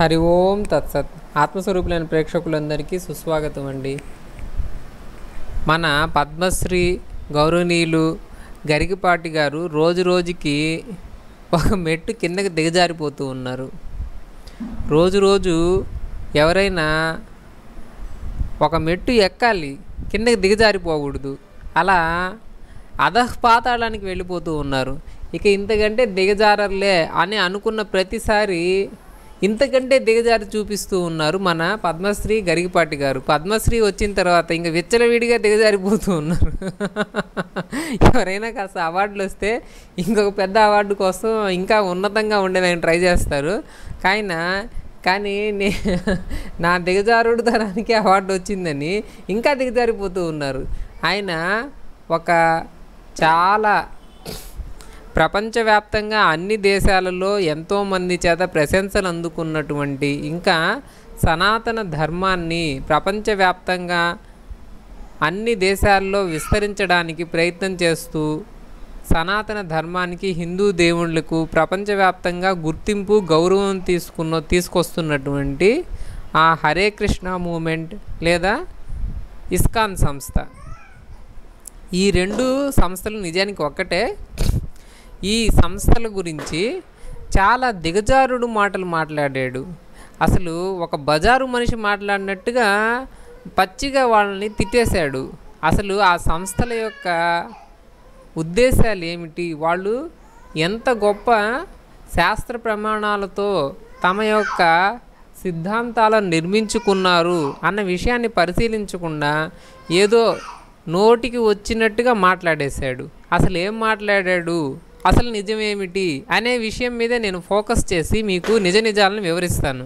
హరి ఓం తత్సత్ ఆత్మస్వరూపులైన ప్రేక్షకులందరికీ సుస్వాగతం అండి మన పద్మశ్రీ గౌరవనీయులు గరికపాటి గారు రోజు రోజుకి ఒక మెట్టు కిందకి దిగజారిపోతూ ఉన్నారు రోజు రోజు ఎవరైనా ఒక మెట్టు ఎక్కాలి కిందకి దిగజారిపోకూడదు అలా అధఃపాతాళానికి వెళ్ళిపోతూ ఉన్నారు ఇక ఇంతకంటే దిగజారర్లే అని అనుకున్న ప్రతిసారి ఇంతకంటే దిగజారి చూపిస్తూ ఉన్నారు మన పద్మశ్రీ గరిగిపాటి గారు పద్మశ్రీ వచ్చిన తర్వాత ఇంకా విచ్చలవిడిగా దిగజారిపోతూ ఉన్నారు ఎవరైనా కాస్త అవార్డులు వస్తే ఇంకొక పెద్ద అవార్డు కోసం ఇంకా ఉన్నతంగా ఉండేదాన్ని ట్రై చేస్తారు కాయన కానీ నే నా దిగజారుడు తరానికి అవార్డు వచ్చిందని ఇంకా దిగజారిపోతూ ఉన్నారు ఆయన ఒక చాలా ప్రపంచవ్యాప్తంగా అన్ని దేశాలలో ఎంతోమంది చేత ప్రశంసలు అందుకున్నటువంటి ఇంకా సనాతన ధర్మాన్ని ప్రపంచవ్యాప్తంగా అన్ని దేశాల్లో విస్తరించడానికి ప్రయత్నం చేస్తూ సనాతన ధర్మానికి హిందూ దేవుళ్ళకు ప్రపంచవ్యాప్తంగా గుర్తింపు గౌరవం తీసుకున్న తీసుకొస్తున్నటువంటి ఆ హరే కృష్ణ మూమెంట్ లేదా ఇస్కాన్ సంస్థ ఈ రెండు సంస్థలు నిజానికి ఒక్కటే ఈ సంస్థల గురించి చాలా దిగజారుడు మాటలు మాట్లాడాడు అసలు ఒక బజారు మనిషి మాట్లాడినట్టుగా పచ్చిగా వాళ్ళని తిట్టేశాడు అసలు ఆ సంస్థల యొక్క ఉద్దేశాలు ఏమిటి వాళ్ళు ఎంత గొప్ప శాస్త్ర ప్రమాణాలతో తమ యొక్క సిద్ధాంతాలను నిర్మించుకున్నారు అన్న విషయాన్ని పరిశీలించకుండా ఏదో నోటికి వచ్చినట్టుగా మాట్లాడేశాడు అసలు ఏం మాట్లాడాడు అసలు నిజమేమిటి అనే విషయం మీద నేను ఫోకస్ చేసి మీకు నిజ నిజాలను వివరిస్తాను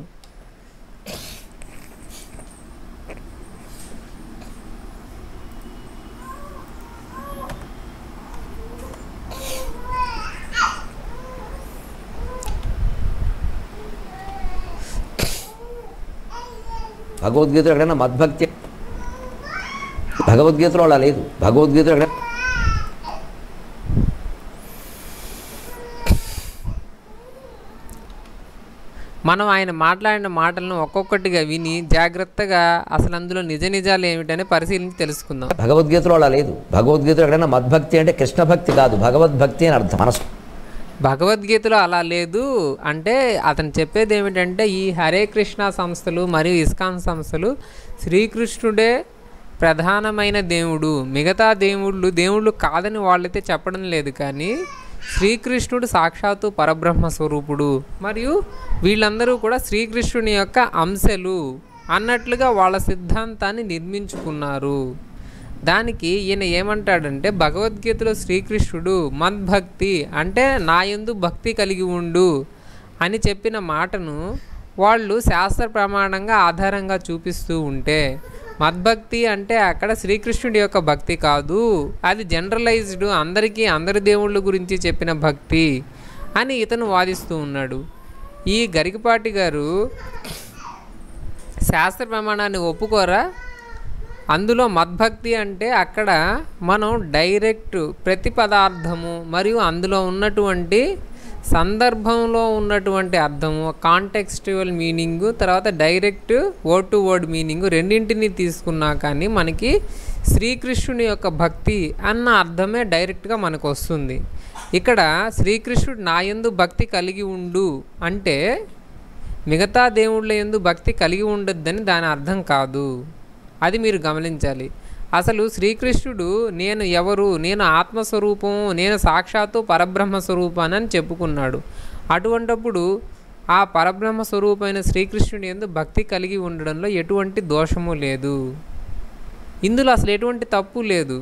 భగవద్గీతలో ఎక్కడైనా మద్భక్తి భగవద్గీతలో అలా లేదు భగవద్గీతలో ఎక్కడ మనం ఆయన మాట్లాడిన మాటలను ఒక్కొక్కటిగా విని జాగ్రత్తగా అసలు అందులో నిజ నిజాలు ఏమిటని పరిశీలించి తెలుసుకుందాం భగవద్గీతలో అలా లేదు భగవద్గీతలో ఎక్కడైనా మద్భక్తి అంటే కృష్ణ భక్తి కాదు భగవద్భక్తి అని అర్థం మనసు భగవద్గీతలో అలా లేదు అంటే అతను చెప్పేది ఏమిటంటే ఈ హరే కృష్ణ సంస్థలు మరియు ఇస్కాన్ సంస్థలు శ్రీకృష్ణుడే ప్రధానమైన దేవుడు మిగతా దేవుళ్ళు దేవుళ్ళు కాదని వాళ్ళైతే చెప్పడం లేదు కానీ శ్రీకృష్ణుడు సాక్షాత్తు పరబ్రహ్మ స్వరూపుడు మరియు వీళ్ళందరూ కూడా శ్రీకృష్ణుని యొక్క అంశలు అన్నట్లుగా వాళ్ళ సిద్ధాంతాన్ని నిర్మించుకున్నారు దానికి ఈయన ఏమంటాడంటే భగవద్గీతలో శ్రీకృష్ణుడు మద్భక్తి అంటే నా యందు భక్తి కలిగి ఉండు అని చెప్పిన మాటను వాళ్ళు శాస్త్ర ప్రమాణంగా ఆధారంగా చూపిస్తూ ఉంటే మద్భక్తి అంటే అక్కడ శ్రీకృష్ణుడి యొక్క భక్తి కాదు అది జనరలైజ్డ్ అందరికీ అందరి దేవుళ్ళ గురించి చెప్పిన భక్తి అని ఇతను వాదిస్తూ ఉన్నాడు ఈ గరికపాటి గారు శాస్త్ర ప్రమాణాన్ని ఒప్పుకోరా అందులో మద్భక్తి అంటే అక్కడ మనం డైరెక్ట్ ప్రతి పదార్థము మరియు అందులో ఉన్నటువంటి సందర్భంలో ఉన్నటువంటి అర్థము కాంటెక్స్చువల్ మీనింగ్ తర్వాత direct word to word meaning రెండింటిని తీసుకున్నా కానీ మనకి శ్రీకృష్ణుని యొక్క భక్తి అన్న అర్థమే డైరెక్ట్గా మనకు వస్తుంది ఇక్కడ శ్రీకృష్ణుడు నా యందు భక్తి కలిగి ఉండు అంటే మిగతా దేవుళ్ళ యందు భక్తి కలిగి ఉండొద్దని దాని అర్థం కాదు అది మీరు గమనించాలి అసలు శ్రీకృష్ణుడు నేను ఎవరు నేను ఆత్మస్వరూపం నేను సాక్షాత్తు పరబ్రహ్మ స్వరూపాన్ని అని చెప్పుకున్నాడు అటువంటప్పుడు ఆ పరబ్రహ్మ స్వరూపమైన శ్రీకృష్ణుడి ఎందు భక్తి కలిగి ఉండడంలో ఎటువంటి దోషము లేదు ఇందులో అసలు ఎటువంటి తప్పు లేదు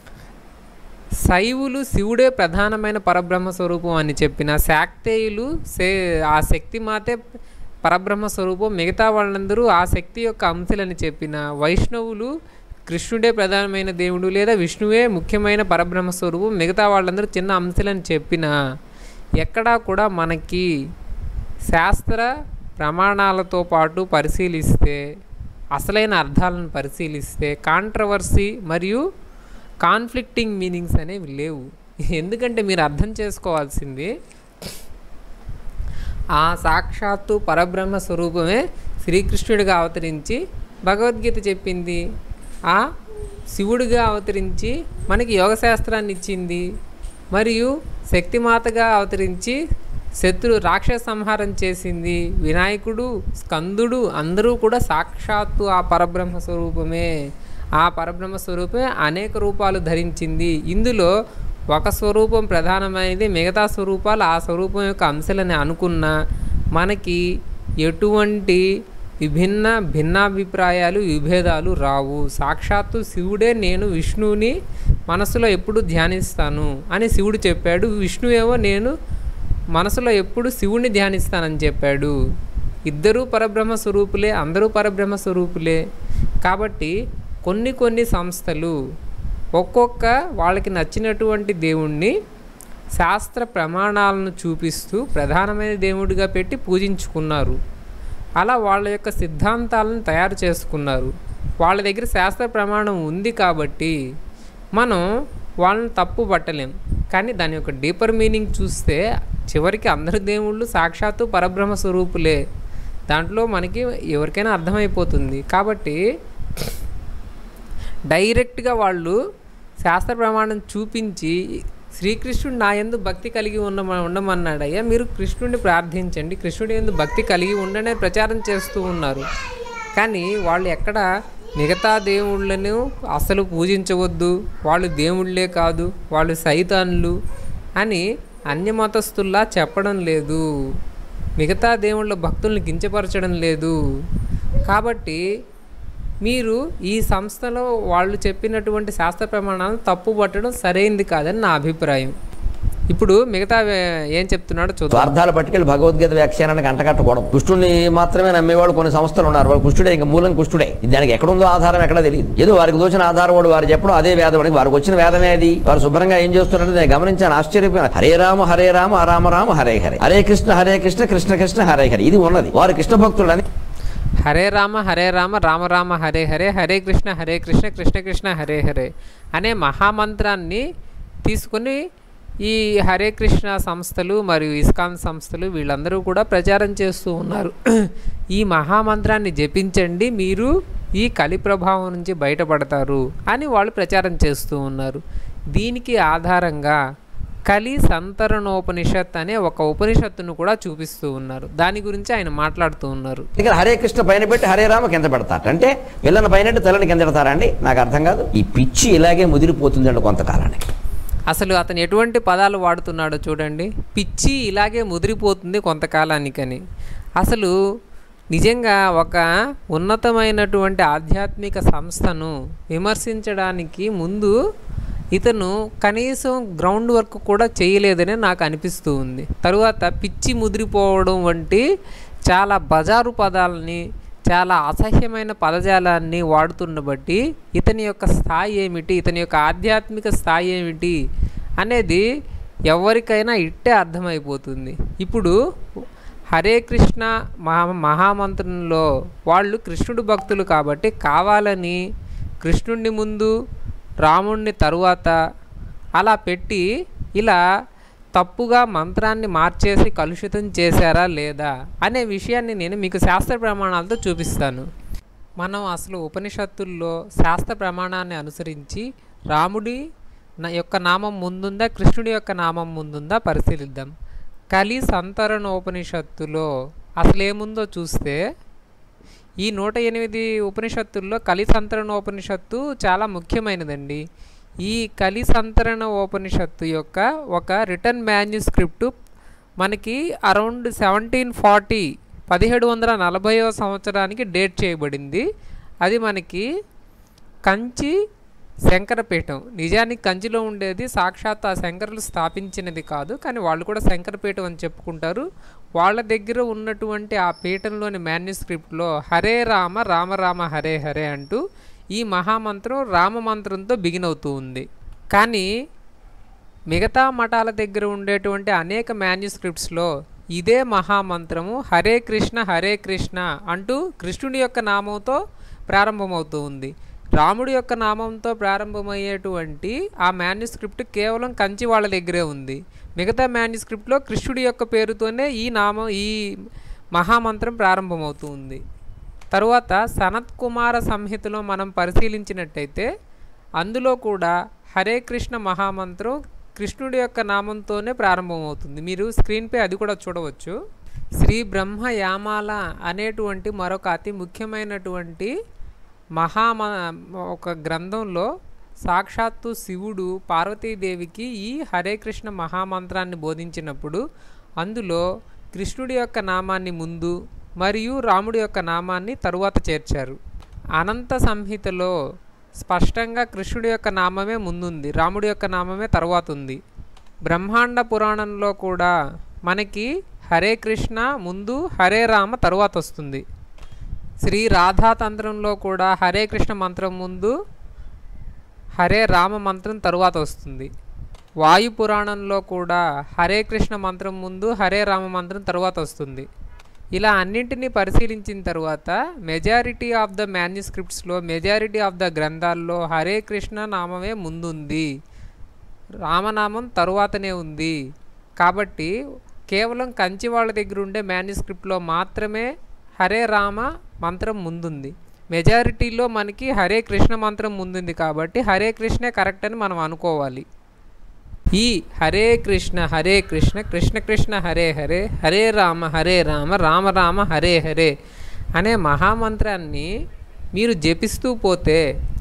శైవులు శివుడే ప్రధానమైన పరబ్రహ్మ స్వరూపం అని చెప్పిన శాక్తేయులు సే ఆ శక్తి మాతే పరబ్రహ్మ స్వరూపం మిగతా వాళ్ళందరూ ఆ శక్తి యొక్క అంశలని చెప్పిన వైష్ణవులు కృష్ణుడే ప్రధానమైన దేవుడు లేదా విష్ణువే ముఖ్యమైన పరబ్రహ్మ స్వరూపం మిగతా వాళ్ళందరూ చిన్న అంశలని చెప్పిన ఎక్కడా కూడా మనకి శాస్త్ర ప్రమాణాలతో పాటు పరిశీలిస్తే అసలైన అర్థాలను పరిశీలిస్తే కాంట్రవర్సీ మరియు కాన్ఫ్లిక్టింగ్ మీనింగ్స్ అనేవి లేవు ఎందుకంటే మీరు అర్థం చేసుకోవాల్సింది ఆ సాక్షాత్తు పరబ్రహ్మ స్వరూపమే శ్రీకృష్ణుడిగా అవతరించి భగవద్గీత చెప్పింది ఆ శివుడిగా అవతరించి మనకి యోగశాస్త్రాన్ని ఇచ్చింది మరియు శక్తిమాతగా అవతరించి శత్రు రాక్షస సంహారం చేసింది వినాయకుడు స్కందుడు అందరూ కూడా సాక్షాత్తు ఆ పరబ్రహ్మ స్వరూపమే ఆ పరబ్రహ్మ స్వరూపమే అనేక రూపాలు ధరించింది ఇందులో ఒక స్వరూపం ప్రధానమైనది మిగతా స్వరూపాలు ఆ స్వరూపం యొక్క అంశాలని అనుకున్నా మనకి ఎటువంటి విభిన్న భిన్నాభిప్రాయాలు విభేదాలు రావు సాక్షాత్తు శివుడే నేను విష్ణువుని మనసులో ఎప్పుడు ధ్యానిస్తాను అని శివుడు చెప్పాడు విష్ణు ఏమో నేను మనసులో ఎప్పుడు శివుణ్ణి ధ్యానిస్తానని చెప్పాడు ఇద్దరూ పరబ్రహ్మ స్వరూపులే అందరూ పరబ్రహ్మ స్వరూపులే కాబట్టి కొన్ని కొన్ని సంస్థలు ఒక్కొక్క వాళ్ళకి నచ్చినటువంటి దేవుణ్ణి శాస్త్ర ప్రమాణాలను చూపిస్తూ ప్రధానమైన దేవుడిగా పెట్టి పూజించుకున్నారు అలా వాళ్ళ యొక్క సిద్ధాంతాలను తయారు చేసుకున్నారు వాళ్ళ దగ్గర శాస్త్ర ప్రమాణం ఉంది కాబట్టి మనం వాళ్ళని తప్పు పట్టలేం కానీ దాని యొక్క డీపర్ మీనింగ్ చూస్తే చివరికి అందరి దేవుళ్ళు సాక్షాత్తు పరబ్రహ్మ స్వరూపులే దాంట్లో మనకి ఎవరికైనా అర్థమైపోతుంది కాబట్టి డైరెక్ట్గా వాళ్ళు శాస్త్ర ప్రమాణం చూపించి శ్రీకృష్ణుడు నా ఎందు భక్తి కలిగి ఉన్న ఉండమన్నాడయ్యా మీరు కృష్ణుడిని ప్రార్థించండి కృష్ణుడి ఎందు భక్తి కలిగి ఉండనే ప్రచారం చేస్తూ ఉన్నారు కానీ వాళ్ళు ఎక్కడ మిగతా దేవుళ్ళను అసలు పూజించవద్దు వాళ్ళు దేవుళ్ళే కాదు వాళ్ళు సైతాన్లు అని అన్యమతస్తుల్లా చెప్పడం లేదు మిగతా దేవుళ్ళ భక్తుల్ని కించపరచడం లేదు కాబట్టి మీరు ఈ సంస్థలో వాళ్ళు చెప్పినటువంటి శాస్త్ర ప్రమాణాలను తప్పు పట్టడం సరైంది కాదని నా అభిప్రాయం ఇప్పుడు మిగతా వే- ఏం చెప్తున్నాడో చూద్దాం స్వార్థాలు పట్టుకెళ్ళి భగవద్గీత వ్యాఖ్యానానికి అంటకట్టకూడదు కృష్ణుడిని మాత్రమే నమ్మేవాళ్ళు కొన్ని సంస్థలు ఉన్నారు వాళ్ళు కృష్ణుడే ఇంకా మూలం కృష్ణుడే దానికి ఎక్కడుందో ఆధారం ఎక్కడ తెలియదు ఏదో వారికి దోచిన ఆధారం వాడు వారు చెప్పడం అదే వేదం వారికి వచ్చిన వేదమే అది వారు శుభ్రంగా ఏం చేస్తున్నారో నేను గమనించాను ఆశ్చర్యపోయాను హరే రామ హరే రామ రామ రామ హరే హరే హరే కృష్ణ హరే కృష్ణ కృష్ణ కృష్ణ హరే హరే ఇది ఉన్నది వారు కృష్ణ భక్తులు అని హరే రామ హరే రామ రామ రామ హరే హరే హరే కృష్ణ హరే కృష్ణ కృష్ణ కృష్ణ హరే హరే అనే మహామంత్రాన్ని తీసుకొని ఈ హరే కృష్ణ సంస్థలు మరియు ఇస్కాన్ సంస్థలు వీళ్ళందరూ కూడా ప్రచారం చేస్తూ ఉన్నారు ఈ మహామంత్రాన్ని జపించండి మీరు ఈ కలి ప్రభావం నుంచి బయటపడతారు అని వాళ్ళు ప్రచారం చేస్తూ ఉన్నారు దీనికి ఆధారంగా కలి సంతరణోపనిషత్ అనే ఒక ఉపనిషత్తును కూడా చూపిస్తూ ఉన్నారు దాని గురించి ఆయన మాట్లాడుతూ ఉన్నారు ఇక్కడ హరే కృష్ణ పైన పెట్టి హరే రామ కింద పెడతారు అంటే పిల్లని పైన పెట్టి తల్లని కింద పెడతారా అండి నాకు అర్థం కాదు ఈ పిచ్చి ఇలాగే ముదిరిపోతుందండి కొంతకాలానికి అసలు అతను ఎటువంటి పదాలు వాడుతున్నాడో చూడండి పిచ్చి ఇలాగే ముదిరిపోతుంది కొంతకాలానికని అసలు నిజంగా ఒక ఉన్నతమైనటువంటి ఆధ్యాత్మిక సంస్థను విమర్శించడానికి ముందు ఇతను కనీసం గ్రౌండ్ వర్క్ కూడా చేయలేదని నాకు అనిపిస్తూ ఉంది తరువాత పిచ్చి ముదిరిపోవడం వంటి చాలా బజారు పదాలని చాలా అసహ్యమైన పదజాలాన్ని వాడుతున్న బట్టి ఇతని యొక్క స్థాయి ఏమిటి ఇతని యొక్క ఆధ్యాత్మిక స్థాయి ఏమిటి అనేది ఎవరికైనా ఇట్టే అర్థమైపోతుంది ఇప్పుడు హరే కృష్ణ మహా మహామంత్రంలో వాళ్ళు కృష్ణుడు భక్తులు కాబట్టి కావాలని కృష్ణుడిని ముందు రాముణ్ణి తరువాత అలా పెట్టి ఇలా తప్పుగా మంత్రాన్ని మార్చేసి కలుషితం చేశారా లేదా అనే విషయాన్ని నేను మీకు శాస్త్ర ప్రమాణాలతో చూపిస్తాను మనం అసలు ఉపనిషత్తుల్లో శాస్త్ర ప్రమాణాన్ని అనుసరించి రాముడి నా యొక్క నామం ముందుందా కృష్ణుడి యొక్క నామం ముందుందా పరిశీలిద్దాం కలి సంతరణోపనిషత్తులో అసలు ఏముందో చూస్తే ఈ నూట ఎనిమిది ఉపనిషత్తుల్లో కలి సంతరణ ఉపనిషత్తు చాలా ముఖ్యమైనదండి ఈ కలి సంతరణ ఉపనిషత్తు యొక్క ఒక రిటర్న్ మాన్యుస్క్రిప్ట్ మనకి అరౌండ్ సెవెంటీన్ ఫార్టీ పదిహేడు వందల నలభైవ సంవత్సరానికి డేట్ చేయబడింది అది మనకి కంచి శంకరపీఠం నిజానికి కంచిలో ఉండేది సాక్షాత్ ఆ శంకరులు స్థాపించినది కాదు కానీ వాళ్ళు కూడా శంకరపీఠం అని చెప్పుకుంటారు వాళ్ళ దగ్గర ఉన్నటువంటి ఆ పీఠంలోని మాన్యుస్క్రిప్ట్లో హరే రామ రామ రామ హరే హరే అంటూ ఈ మహామంత్రం రామ మంత్రంతో బిగిన్ అవుతూ ఉంది కానీ మిగతా మఠాల దగ్గర ఉండేటువంటి అనేక మాన్యుస్క్రిప్ట్స్లో ఇదే మహామంత్రము హరే కృష్ణ హరే కృష్ణ అంటూ కృష్ణుడి యొక్క నామంతో ప్రారంభమవుతూ ఉంది రాముడి యొక్క నామంతో ప్రారంభమయ్యేటువంటి ఆ మాన్యుస్క్రిప్ట్ కేవలం కంచి వాళ్ళ దగ్గరే ఉంది మిగతా మాన్యుస్క్రిప్ట్లో కృష్ణుడి యొక్క పేరుతోనే ఈ నామం ఈ మహామంత్రం ప్రారంభమవుతుంది తరువాత సనత్ కుమార సంహితలో మనం పరిశీలించినట్టయితే అందులో కూడా హరే కృష్ణ మహామంత్రం కృష్ణుడి యొక్క నామంతోనే ప్రారంభమవుతుంది మీరు స్క్రీన్పై అది కూడా చూడవచ్చు శ్రీ బ్రహ్మ యామాల అనేటువంటి మరొక అతి ముఖ్యమైనటువంటి మహామ ఒక గ్రంథంలో సాక్షాత్తు శివుడు పార్వతీదేవికి ఈ హరే కృష్ణ మహామంత్రాన్ని బోధించినప్పుడు అందులో కృష్ణుడి యొక్క నామాన్ని ముందు మరియు రాముడి యొక్క నామాన్ని తరువాత చేర్చారు అనంత సంహితలో స్పష్టంగా కృష్ణుడి యొక్క నామమే ముందుంది రాముడి యొక్క నామమే తర్వాత ఉంది బ్రహ్మాండ పురాణంలో కూడా మనకి హరే కృష్ణ ముందు హరే రామ తరువాత వస్తుంది శ్రీ రాధాతంత్రంలో కూడా హరే కృష్ణ మంత్రం ముందు హరే రామ మంత్రం తరువాత వస్తుంది వాయు పురాణంలో కూడా హరే కృష్ణ మంత్రం ముందు హరే రామ మంత్రం తరువాత వస్తుంది ఇలా అన్నింటినీ పరిశీలించిన తర్వాత మెజారిటీ ఆఫ్ ద మాన్యుస్క్రిప్ట్స్లో మెజారిటీ ఆఫ్ ద గ్రంథాల్లో హరే కృష్ణ నామమే ముందుంది రామనామం తరువాతనే ఉంది కాబట్టి కేవలం కంచి వాళ్ళ దగ్గర ఉండే మాన్యుస్క్రిప్ట్లో మాత్రమే హరే రామ మంత్రం ముందుంది మెజారిటీలో మనకి హరే కృష్ణ మంత్రం ముందుంది కాబట్టి హరే కృష్ణే కరెక్ట్ అని మనం అనుకోవాలి ఈ హరే కృష్ణ హరే కృష్ణ కృష్ణ కృష్ణ హరే హరే హరే రామ హరే రామ రామ రామ హరే హరే అనే మహామంత్రాన్ని మీరు జపిస్తూ పోతే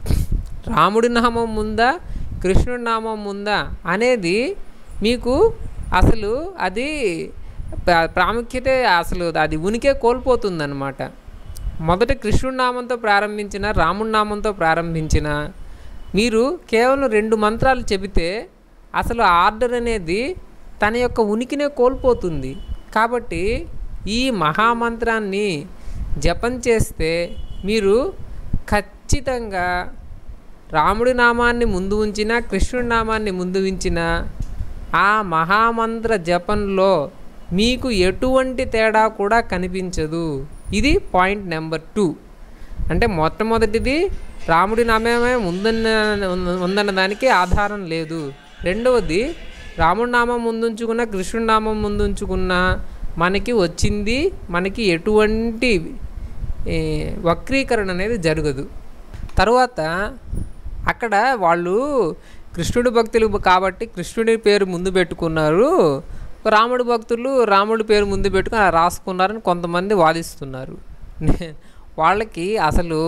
రాముడి నామం ముందా కృష్ణుడి నామం ముందా అనేది మీకు అసలు అది ప్రా- ప్రాముఖ్యత అసలు అది ఉనికే కోల్పోతుందన్నమాట మొదట కృష్ణుడి నామంతో ప్రారంభించిన రాముడి నామంతో ప్రారంభించిన మీరు కేవలం రెండు మంత్రాలు చెబితే అసలు ఆర్డర్ అనేది తన యొక్క ఉనికినే కోల్పోతుంది కాబట్టి ఈ మహామంత్రాన్ని జపం చేస్తే మీరు ఖచ్చితంగా రాముడి నామాన్ని ముందు ఉంచిన కృష్ణుడి నామాన్ని ముందు ఉంచిన ఆ మహామంత్ర జపంలో మీకు ఎటువంటి తేడా కూడా కనిపించదు ఇది పాయింట్ నెంబర్ టూ అంటే మొట్టమొదటిది రాముడి నామమే ముందన్న ఉందన్న దానికి ఆధారం లేదు రెండవది రాముడి నామం ముందుంచుకున్న కృష్ణుడి నామం ముందుంచుకున్న మనకి వచ్చింది మనకి ఎటువంటి ఏ, వక్రీకరణ అనేది జరగదు తర్వాత అక్కడ వాళ్ళు కృష్ణుడి భక్తులు కాబట్టి కృష్ణుడి పేరు ముందు పెట్టుకున్నారు రాముడి భక్తులు రాముడి పేరు ముందు పెట్టుకుని అలా రాసుకున్నారని కొంతమంది వాదిస్తున్నారు వాళ్ళకి అసలు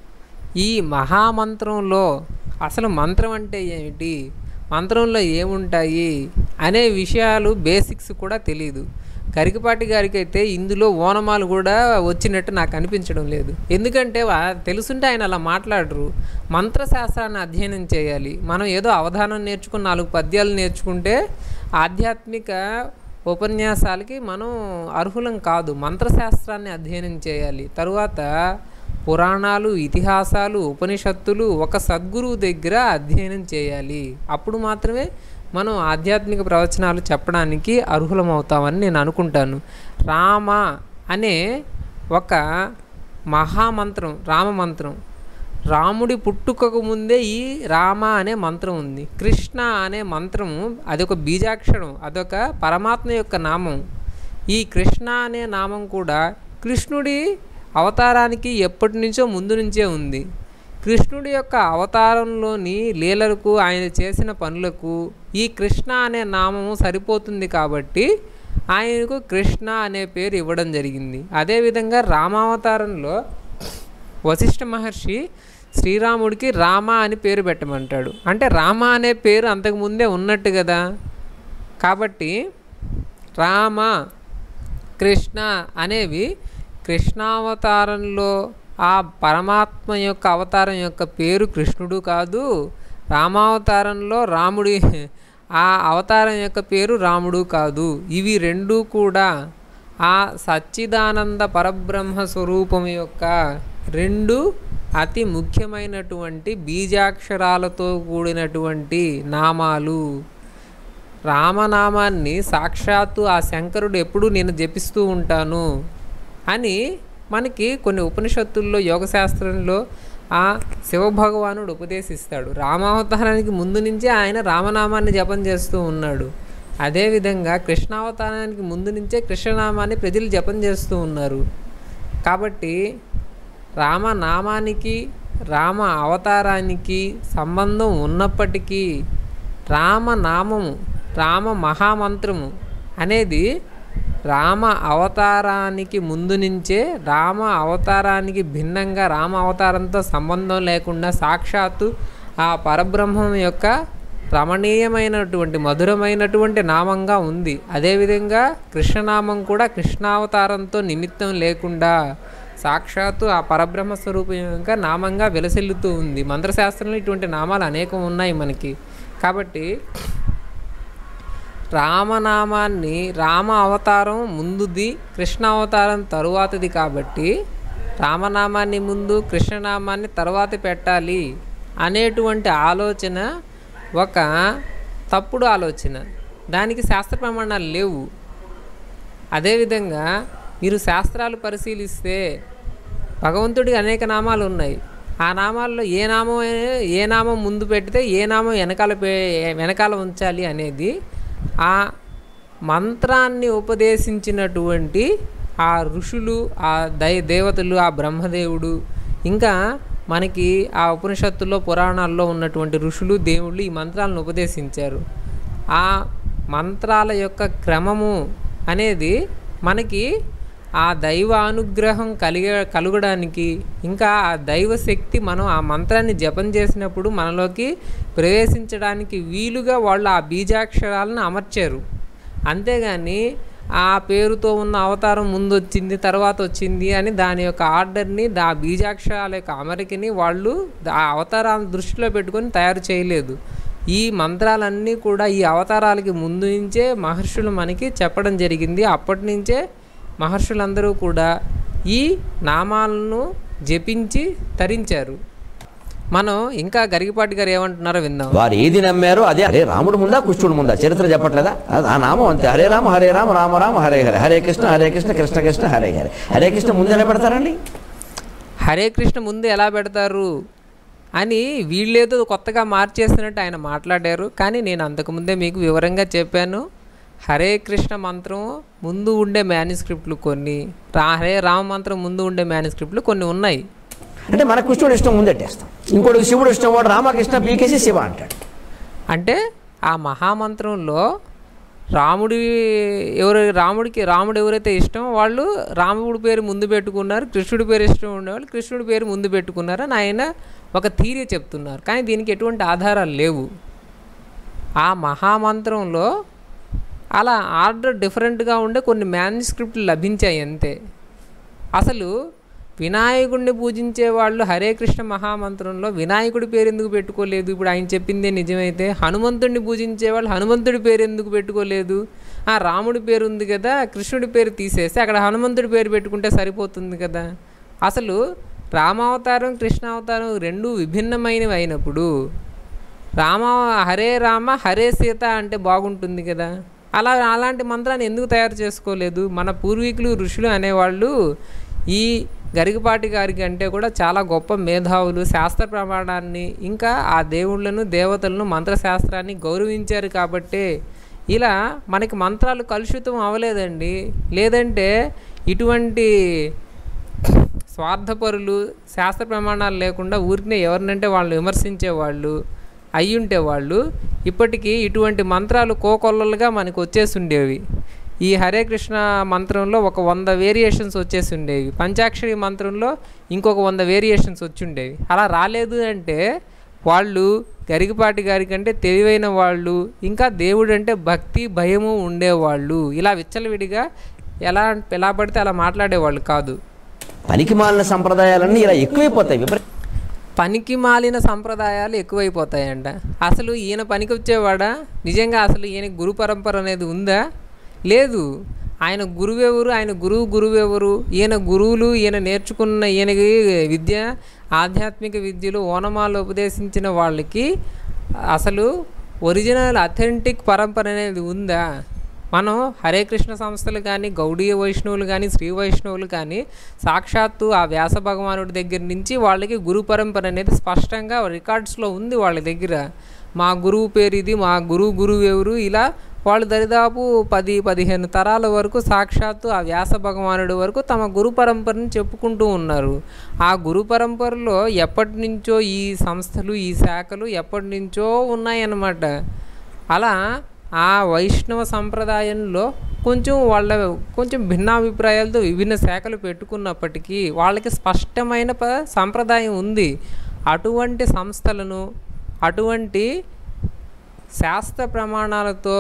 ఈ మహామంత్రంలో అసలు మంత్రం అంటే ఏమిటి మంత్రంలో ఏముంటాయి అనే విషయాలు బేసిక్స్ కూడా తెలియదు కరికపాటి గారికి అయితే ఇందులో ఓనమాలు కూడా వచ్చినట్టు నాకు అనిపించడం లేదు ఎందుకంటే వా- తెలుసుంటే ఆయన అలా మాట్లాడరు మంత్రశాస్త్రాన్ని అధ్యయనం చేయాలి మనం ఏదో అవధానం నేర్చుకుని నాలుగు పద్యాలు నేర్చుకుంటే ఆధ్యాత్మిక ఉపన్యాసాలకి మనం అర్హులం కాదు మంత్రశాస్త్రాన్ని అధ్యయనం చేయాలి తరువాత పురాణాలు ఇతిహాసాలు ఉపనిషత్తులు ఒక సద్గురువు దగ్గర అధ్యయనం చేయాలి అప్పుడు మాత్రమే మనం ఆధ్యాత్మిక ప్రవచనాలు చెప్పడానికి అర్హులమవుతామని నేను అనుకుంటాను రామ అనే ఒక మహామంత్రం రామమంత్రం రాముడి పుట్టుకకు ముందే ఈ రామ అనే మంత్రం ఉంది కృష్ణ అనే మంత్రము అదొక బీజాక్షరం అదొక పరమాత్మ యొక్క నామం ఈ కృష్ణ అనే నామం కూడా కృష్ణుడి అవతారానికి ఎప్పటి నుంచో ముందు నుంచే ఉంది కృష్ణుడి యొక్క అవతారంలోని లీలలకు ఆయన చేసిన పనులకు ఈ కృష్ణ అనే నామము సరిపోతుంది కాబట్టి ఆయనకు కృష్ణ అనే పేరు ఇవ్వడం జరిగింది అదేవిధంగా రామావతారంలో వశిష్ఠ మహర్షి శ్రీరాముడికి రామ అని పేరు పెట్టమంటాడు అంటే రామ అనే పేరు అంతకుముందే ఉన్నట్టు కదా కాబట్టి రామ కృష్ణ అనేవి కృష్ణావతారంలో ఆ పరమాత్మ యొక్క అవతారం యొక్క పేరు కృష్ణుడు కాదు రామావతారంలో రాముడి ఆ అవతారం యొక్క పేరు రాముడు కాదు ఇవి రెండూ కూడా ఆ సచ్చిదానంద పరబ్రహ్మ స్వరూపం యొక్క రెండు అతి ముఖ్యమైనటువంటి బీజాక్షరాలతో కూడినటువంటి నామాలు రామనామాన్ని సాక్షాత్తు ఆ శంకరుడు ఎప్పుడు నేను జపిస్తూ ఉంటాను అని మనకి కొన్ని ఉపనిషత్తుల్లో యోగశాస్త్రంలో ఆ శివభగవానుడు ఉపదేశిస్తాడు రామావతారానికి ముందు నుంచే ఆయన రామనామాన్ని జపం చేస్తూ ఉన్నాడు అదేవిధంగా కృష్ణావతారానికి ముందు నుంచే కృష్ణనామాన్ని ప్రజలు జపం చేస్తూ ఉన్నారు కాబట్టి రామనామానికి రామ అవతారానికి సంబంధం ఉన్నప్పటికీ రామనామము రామ మహామంత్రము అనేది రామ అవతారానికి ముందు నుంచే రామ అవతారానికి భిన్నంగా రామ అవతారంతో సంబంధం లేకుండా సాక్షాత్తు ఆ పరబ్రహ్మం యొక్క రమణీయమైనటువంటి మధురమైనటువంటి నామంగా ఉంది అదేవిధంగా కృష్ణనామం కూడా కృష్ణావతారంతో నిమిత్తం లేకుండా సాక్షాత్తు ఆ పరబ్రహ్మ స్వరూపంగా నామంగా విలసిల్లుతూ ఉంది మంత్రశాస్త్రంలో ఇటువంటి నామాలు అనేకం ఉన్నాయి మనకి కాబట్టి రామనామాన్ని రామ అవతారం ముందుది కృష్ణ అవతారం తరువాతది కాబట్టి రామనామాన్ని ముందు కృష్ణనామాన్ని తర్వాత పెట్టాలి అనేటువంటి ఆలోచన ఒక తప్పుడు ఆలోచన దానికి శాస్త్ర ప్రమాణాలు లేవు అదేవిధంగా మీరు శాస్త్రాలు పరిశీలిస్తే భగవంతుడికి అనేక నామాలు ఉన్నాయి ఆ నామాల్లో ఏ నామం ఏ నామం ముందు పెడితే ఏ నామం వెనకాల పే వెనకాల ఉంచాలి అనేది ఆ మంత్రాన్ని ఉపదేశించినటువంటి ఆ ఋషులు ఆ దై దేవతలు ఆ బ్రహ్మదేవుడు ఇంకా మనకి ఆ ఉపనిషత్తుల్లో పురాణాల్లో ఉన్నటువంటి ఋషులు దేవుళ్ళు ఈ మంత్రాలను ఉపదేశించారు ఆ మంత్రాల యొక్క క్రమము అనేది మనకి ఆ దైవ అనుగ్రహం కలిగ కలుగడానికి ఇంకా ఆ దైవ శక్తి మనం ఆ మంత్రాన్ని జపం చేసినప్పుడు మనలోకి ప్రవేశించడానికి వీలుగా వాళ్ళు ఆ బీజాక్షరాలను అమర్చారు అంతేగాని ఆ పేరుతో ఉన్న అవతారం ముందు వచ్చింది తర్వాత వచ్చింది అని దాని యొక్క ఆర్డర్ని దా బీజాక్షరాల యొక్క అమరికని వాళ్ళు ఆ అవతారాలను దృష్టిలో పెట్టుకొని తయారు చేయలేదు ఈ మంత్రాలన్నీ కూడా ఈ అవతారాలకి ముందు నుంచే మహర్షులు మనకి చెప్పడం జరిగింది అప్పటి నుంచే మహర్షులందరూ కూడా ఈ నామాలను జపించి తరించారు మనం ఇంకా గరిగిపాటి గారు ఏమంటున్నారో విందాం వారు ఏది నమ్మారో అదే హరే రాముడు ముందా కృష్ణుడు ముందా చరిత్ర చెప్పట్లేదా అది ఆ నామం అంతే హరే రామ హరే రామ రామ రామ హరే హరే హరే కృష్ణ హరే కృష్ణ కృష్ణ కృష్ణ హరే హరే హరే కృష్ణ ముందు ఎలా పెడతారండి హరే కృష్ణ ముందు ఎలా పెడతారు అని వీళ్ళేదో కొత్తగా మార్చేసినట్టు ఆయన మాట్లాడారు కానీ నేను అంతకుముందే మీకు వివరంగా చెప్పాను హరే కృష్ణ మంత్రం ముందు ఉండే మేనుస్క్రిప్ట్లు కొన్ని రా హరే రామ మంత్రం ముందు ఉండే మేనుస్క్రిప్ట్లు కొన్ని ఉన్నాయి అంటే మన కృష్ణుడు ఇష్టం ముందెట్టేస్తాం ఇంకోటి శివుడు ఇష్టం వాడు రామకృష్ణ పీకేసి శివ అంటాడు అంటే ఆ మహామంత్రంలో రాముడి ఎవరు రాముడికి రాముడు ఎవరైతే ఇష్టం వాళ్ళు రాముడి పేరు ముందు పెట్టుకున్నారు కృష్ణుడి పేరు ఇష్టం ఉండేవాళ్ళు కృష్ణుడి పేరు ముందు పెట్టుకున్నారు అని ఆయన ఒక థీరీ చెప్తున్నారు కానీ దీనికి ఎటువంటి ఆధారాలు లేవు ఆ మహామంత్రంలో అలా ఆర్డర్ డిఫరెంట్గా ఉండే కొన్ని మ్యాన్స్క్రిప్ట్లు లభించాయి అంతే అసలు వినాయకుడిని పూజించే వాళ్ళు హరే కృష్ణ మహామంత్రంలో వినాయకుడి పేరు ఎందుకు పెట్టుకోలేదు ఇప్పుడు ఆయన చెప్పిందే నిజమైతే హనుమంతుడిని పూజించే వాళ్ళు హనుమంతుడి పేరు ఎందుకు పెట్టుకోలేదు ఆ రాముడి పేరు ఉంది కదా కృష్ణుడి పేరు తీసేసి అక్కడ హనుమంతుడి పేరు పెట్టుకుంటే సరిపోతుంది కదా అసలు రామావతారం కృష్ణావతారం రెండు విభిన్నమైనవి అయినప్పుడు రామ హరే రామ హరే సీత అంటే బాగుంటుంది కదా అలా అలాంటి మంత్రాన్ని ఎందుకు తయారు చేసుకోలేదు మన పూర్వీకులు ఋషులు అనేవాళ్ళు ఈ గరికపాటి గారికి అంటే కూడా చాలా గొప్ప మేధావులు శాస్త్ర ప్రమాణాన్ని ఇంకా ఆ దేవుళ్ళను దేవతలను మంత్రశాస్త్రాన్ని గౌరవించారు కాబట్టే ఇలా మనకి మంత్రాలు కలుషితం అవ్వలేదండి లేదంటే ఇటువంటి స్వార్థపరులు శాస్త్ర ప్రమాణాలు లేకుండా ఊరికనే ఎవరినంటే వాళ్ళు విమర్శించేవాళ్ళు అయ్యుంటే వాళ్ళు ఇప్పటికీ ఇటువంటి మంత్రాలు కోకొల్లలుగా మనకు వచ్చేసి ఉండేవి ఈ హరే కృష్ణ మంత్రంలో ఒక వంద వేరియేషన్స్ వచ్చేసి ఉండేవి పంచాక్షరి మంత్రంలో ఇంకొక వంద వేరియేషన్స్ వచ్చి ఉండేవి అలా రాలేదు అంటే వాళ్ళు గరికపాటి గారి కంటే తెలివైన వాళ్ళు ఇంకా దేవుడు అంటే భక్తి భయము ఉండేవాళ్ళు ఇలా విచ్చలవిడిగా ఎలా ఎలా పడితే అలా మాట్లాడేవాళ్ళు కాదు పనికి మాలిన సంప్రదాయాలన్నీ ఇలా ఎక్కువైపోతాయి విపరీ పనికి మాలిన సంప్రదాయాలు ఎక్కువైపోతాయంట అసలు ఈయన పనికి వచ్చేవాడా నిజంగా అసలు ఈయన గురు పరంపర అనేది ఉందా లేదు ఆయన గురువెవరు ఆయన గురువు గురువెవరు ఈయన గురువులు ఈయన నేర్చుకున్న ఈయనకి విద్య ఆధ్యాత్మిక విద్యలు ఓనమాలు ఉపదేశించిన వాళ్ళకి అసలు ఒరిజినల్ అథెంటిక్ పరంపర అనేది ఉందా మనం హరే కృష్ణ సంస్థలు కానీ గౌడీయ వైష్ణవులు కానీ శ్రీ వైష్ణవులు కానీ సాక్షాత్తు ఆ వ్యాస భగవానుడి దగ్గర నుంచి వాళ్ళకి గురు పరంపర అనేది స్పష్టంగా రికార్డ్స్లో ఉంది వాళ్ళ దగ్గర మా గురువు పేరు ఇది మా గురువు గురువు ఎవరు ఇలా వాళ్ళు దరిదాపు పది పదిహేను తరాల వరకు సాక్షాత్తు ఆ వ్యాస భగవానుడి వరకు తమ గురు పరంపరని చెప్పుకుంటూ ఉన్నారు ఆ గురు పరంపరలో ఎప్పటి నుంచో ఈ సంస్థలు ఈ శాఖలు ఎప్పటి నుంచో ఉన్నాయన్నమాట అలా ఆ వైష్ణవ సంప్రదాయంలో కొంచెం వాళ్ళ కొంచెం భిన్నాభిప్రాయాలతో విభిన్న శాఖలు పెట్టుకున్నప్పటికీ వాళ్ళకి స్పష్టమైన ప సంప్రదాయం ఉంది అటువంటి సంస్థలను అటువంటి శాస్త్ర ప్రమాణాలతో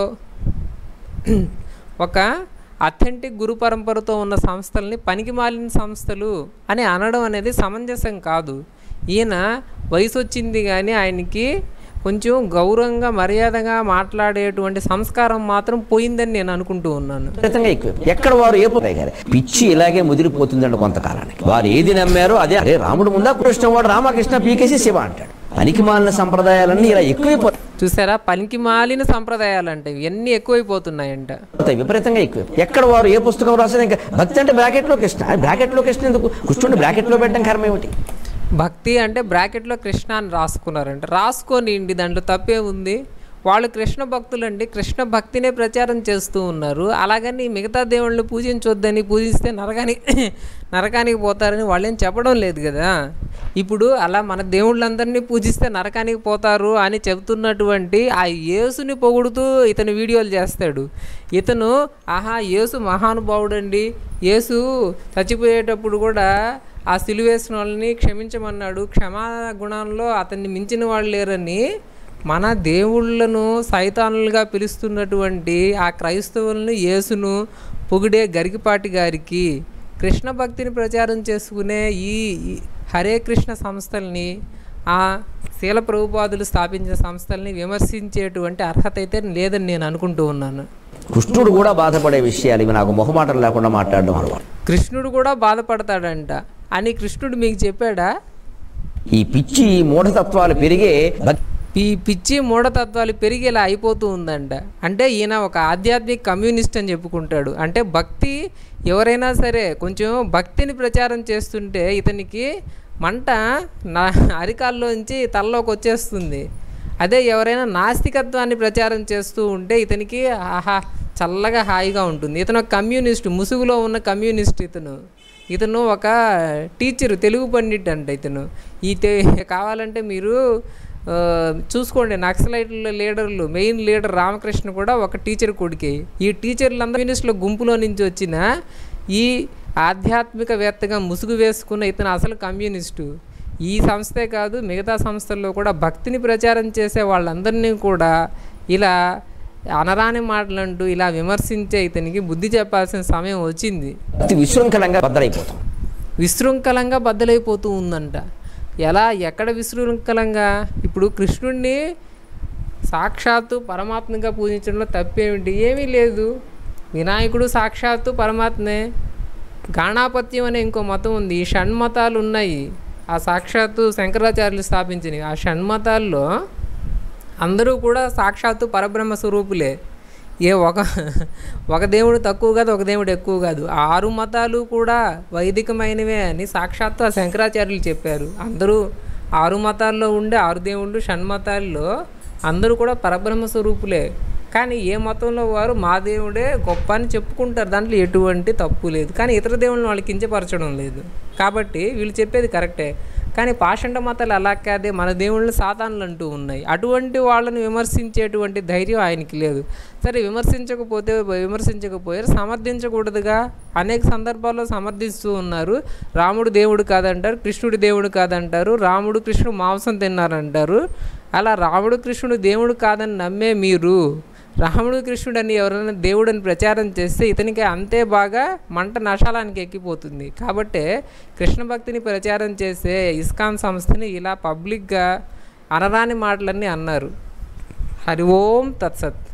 ఒక అథెంటిక్ గురు పరంపరతో ఉన్న సంస్థల్ని పనికి మాలిన సంస్థలు అని అనడం అనేది సమంజసం కాదు ఈయన వయసు వచ్చింది కానీ ఆయనకి కొంచెం గౌరవంగా మర్యాదగా మాట్లాడేటువంటి సంస్కారం మాత్రం పోయిందని నేను అనుకుంటూ ఉన్నాను విపరీతంగా ఎక్కువ ఎక్కడ వారు ఏ పోతాయి గారు పిచ్చి ఇలాగే ముదిరిపోతుందండి కొంతకాలానికి వారు ఏది నమ్మారో అదే అరే రాముడు ముందా కృష్ణ వాడు రామకృష్ణ పీకేసి శివ అంటాడు పనికి మాలిన సంప్రదాయాలన్నీ ఇలా ఎక్కువైపోతాయి చూసారా పనికి మాలిన సంప్రదాయాలు అంటే ఇవన్నీ ఎక్కువైపోతున్నాయంట విపరీతంగా ఎక్కువ ఎక్కడ వారు ఏ పుస్తకం రాసినా ఇంకా భక్తి అంటే బ్రాకెట్లో కృష్ణ బ్రాకెట్లో కృష్ణ ఎందుకు కృష్ణుడిని బ్రాకెట్లో పెట్టడం కర్మ ఏమిటి భక్తి అంటే బ్రాకెట్లో కృష్ణ అని రాసుకున్నారంట రాసుకోనిండి దాంట్లో తప్పే ఉంది వాళ్ళు కృష్ణ భక్తులండి కృష్ణ భక్తినే ప్రచారం చేస్తూ ఉన్నారు అలాగని మిగతా దేవుళ్ళని పూజించొద్దని పూజిస్తే నరకానికి నరకానికి పోతారని వాళ్ళేం చెప్పడం లేదు కదా ఇప్పుడు అలా మన దేవుళ్ళందరినీ పూజిస్తే నరకానికి పోతారు అని చెబుతున్నటువంటి ఆ యేసుని పొగుడుతూ ఇతను వీడియోలు చేస్తాడు ఇతను ఆహా యేసు మహానుభావుడండి యేసు చచ్చిపోయేటప్పుడు కూడా ఆ సిలువేసిన వాళ్ళని క్షమించమన్నాడు క్షమా గుణంలో అతన్ని మించిన వాళ్ళు లేరని మన దేవుళ్ళను సైతానులుగా పిలుస్తున్నటువంటి ఆ క్రైస్తవులను యేసును పొగిడే గరికిపాటి గారికి కృష్ణ భక్తిని ప్రచారం చేసుకునే ఈ ఈ హరే కృష్ణ సంస్థల్ని ఆ శీల ప్రభుపాదులు స్థాపించిన సంస్థల్ని విమర్శించేటువంటి అర్హత అయితే లేదని నేను అనుకుంటూ ఉన్నాను కృష్ణుడు కూడా బాధపడే విషయాలు ఇవి నాకు మొహమాటం లేకుండా మాట్లాడడం అలవాటు కృష్ణుడు కూడా బాధపడతాడంట అని కృష్ణుడు మీకు చెప్పాడా ఈ పిచ్చి ఈ మూఢతత్వాలు పెరిగే భక్తి ఈ పిచ్చి మూఢతత్వాలు పెరిగి ఇలా అయిపోతూ ఉందంట అంటే ఈయన ఒక ఆధ్యాత్మిక కమ్యూనిస్ట్ అని చెప్పుకుంటాడు అంటే భక్తి ఎవరైనా సరే కొంచెం భక్తిని ప్రచారం చేస్తుంటే ఇతనికి మంట నా అరికాల్లోంచి తలలోకి వచ్చేస్తుంది అదే ఎవరైనా నాస్తికత్వాన్ని ప్రచారం చేస్తూ ఉంటే ఇతనికి ఆహా చల్లగా హాయిగా ఉంటుంది ఇతను ఒక కమ్యూనిస్ట్ ముసుగులో ఉన్న కమ్యూనిస్ట్ ఇతను ఇతను ఒక టీచరు తెలుగు పండిట్ అంట ఇతను ఈ తె కావాలంటే మీరు ఆ, చూసుకోండి నక్సలైట్ల లీడర్లు మెయిన్ లీడర్ రామకృష్ణ కూడా ఒక టీచర్ కొడుకే ఈ టీచర్లందరూ కమ్యూనిస్టుల గుంపులో నుంచి వచ్చిన ఈ ఆధ్యాత్మికవేత్తగా ముసుగు వేసుకున్న ఇతను అసలు కమ్యూనిస్టు ఈ సంస్థే కాదు మిగతా సంస్థల్లో కూడా భక్తిని ప్రచారం చేసే వాళ్ళందరినీ కూడా ఇలా అనరాని మాటలంటూ ఇలా విమర్శించే ఇతనికి బుద్ధి చెప్పాల్సిన సమయం వచ్చింది విశృంఖలంగా బద్దలైపోతాం విశృంఖలంగా బద్దలైపోతూ ఉందంట ఎలా ఎక్కడ విశృంఖలంగా ఇప్పుడు కృష్ణుడిని సాక్షాత్తు పరమాత్మగా పూజించడంలో తప్పేమిటి ఏమీ లేదు వినాయకుడు సాక్షాత్తు పరమాత్మే గాణాపత్యం అనే ఇంకో మతం ఉంది ఈ షణ్మతాలు ఉన్నాయి ఆ సాక్షాత్తు శంకరాచార్యులు స్థాపించినవి ఆ షణ్మతాల్లో అందరూ కూడా సాక్షాత్తు పరబ్రహ్మ స్వరూపులే ఏ ఒక ఒక దేవుడు తక్కువ కాదు ఒక దేవుడు ఎక్కువ కాదు ఆరు మతాలు కూడా వైదికమైనవే అని సాక్షాత్తు ఆ శంకరాచార్యులు చెప్పారు అందరూ ఆరు మతాల్లో ఉండే ఆరు దేవుళ్ళు షణ్మతాల్లో అందరూ కూడా పరబ్రహ్మ స్వరూపులే కానీ ఏ మతంలో వారు మా దేవుడే గొప్ప అని చెప్పుకుంటారు దాంట్లో ఎటువంటి తప్పు లేదు కానీ ఇతర దేవుళ్ళని వాళ్ళు కించపరచడం లేదు కాబట్టి వీళ్ళు చెప్పేది కరెక్టే కానీ పాషండ మతాలు అలా కాదే మన దేవుళ్ళు సాతానులు అంటూ ఉన్నాయి అటువంటి వాళ్ళని విమర్శించేటువంటి ధైర్యం ఆయనకి లేదు సరే విమర్శించకపోతే విమర్శించకపోయారు సమర్థించకూడదుగా అనేక సందర్భాల్లో సమర్థిస్తూ ఉన్నారు రాముడు దేవుడు కాదంటారు కృష్ణుడు దేవుడు కాదంటారు రాముడు కృష్ణుడు మాంసం తిన్నారంటారు అలా రాముడు కృష్ణుడు దేవుడు కాదని నమ్మే మీరు రాముడు కృష్ణుడు అని ఎవరైనా దేవుడని ప్రచారం చేస్తే ఇతనికి అంతే బాగా మంట నశాలానికి ఎక్కిపోతుంది కాబట్టే కృష్ణ భక్తిని ప్రచారం చేసే ఇస్కాన్ సంస్థని ఇలా పబ్లిక్గా అనరాని మాటలన్నీ అన్నారు హరి ఓం తత్సత్